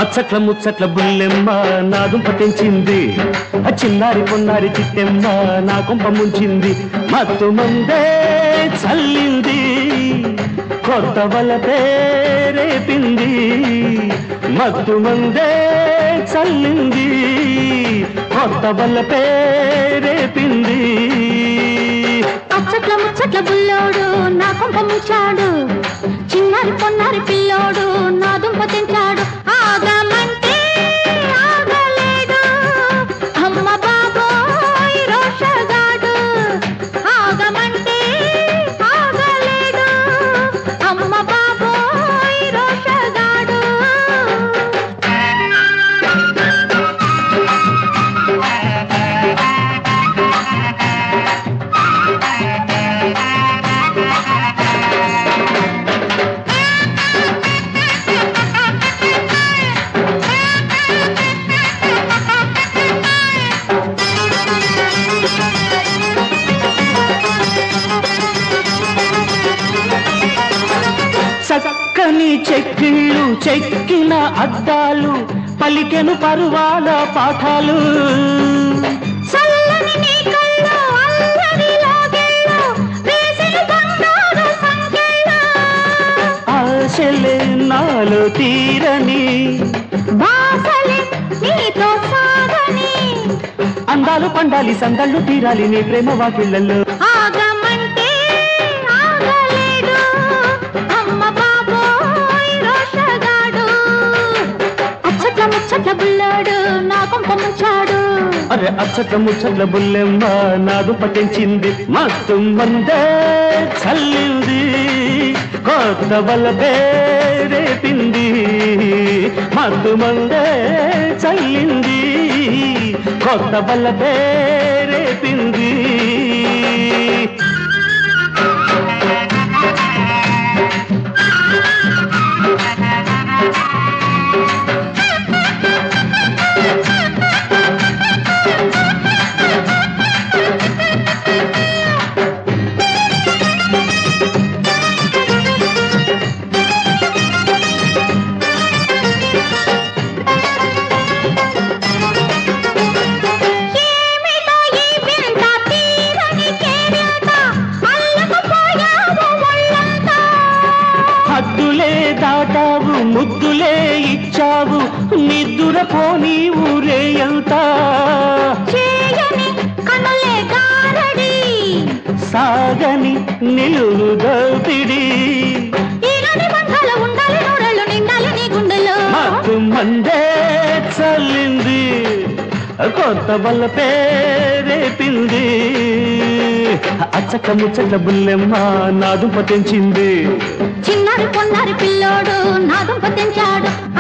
అచ్చట్ల ముచ్చట్ల బుల్లెమ్మ నా దుంప తెంచింది ఆ చిన్నారి పొన్నారి చిట్టెమ్మ నా కుంప ముంచింది మత్తు ముందే చల్లింది కొత్త వల పేరేపింది మత్తు ముందే చల్లింది కొత్త వల పేరేపింది అచ్చట్ల ముచ్చట్ల బుల్లోడు నా కొంప ముచ్చాడు చిన్నారి పొన్నారి పిల్లోడు నా దుంప తెంచాడు ఆగమంటే ఆగలేడు అమ్మ బాబోయ్ రోషగాడు ఆగమంటే ఆగలేడు అమ్మ బాబోయ్ రోషగాడు చక్కని చెక్కిళ్ళు చెక్కిన అద్దాలు పలికెను పరువాల పాఠాలు చల్లని నీ కళ్ళు అల్లరి లాగేళ్ళు వేసెను బంగారు సంకెళ్ళు ఆశలే నాలో తీరని బాసలే నీతో సాగని అందాలు పండాలి సందళ్ళు తీరాలి నీ ప్రేమ వాకిళ్ళల్లో ఆగమంటే ఆగలేడు అమ్మ బాబోయ్ రోషగాడు అచ్చట్ల ముచ్చట్ల బుల్లాడు నా కొంప ముంచాడు అరే అచ్చట ముచ్చట్ల బుల్లెమ్మ నాదు పట్టించింది మత్తు మందే చల్లింది కొత్త వల్ల పేరేపింది మత్తు మందే చల్లింది కొత్త వల్ల పేరేపింది ఏమిటో ఈ వింత తీరని కేరింత అల్లకపోయావు ఒళ్ళంతా హద్దులే దాటావు ముద్దులే ఇచ్చావు నిద్దుర పోనీ ఊరే ఎంత చేయని కనులే గారడి సాగని నిలువు దోపిడి ఈనాటి బంధాలు ఉండాలి నూరెళ్ళు నిండాలి నీ గుండెలో మాకు మందే చల్లింది కొత్త వల్ల పేరేపింది అచ్చక ముచ్చట్ల బుల్లెమ్మ నాదు పతించింది చిన్నారి పొన్నారి పిల్లోడు నా దుంప తెంచాడు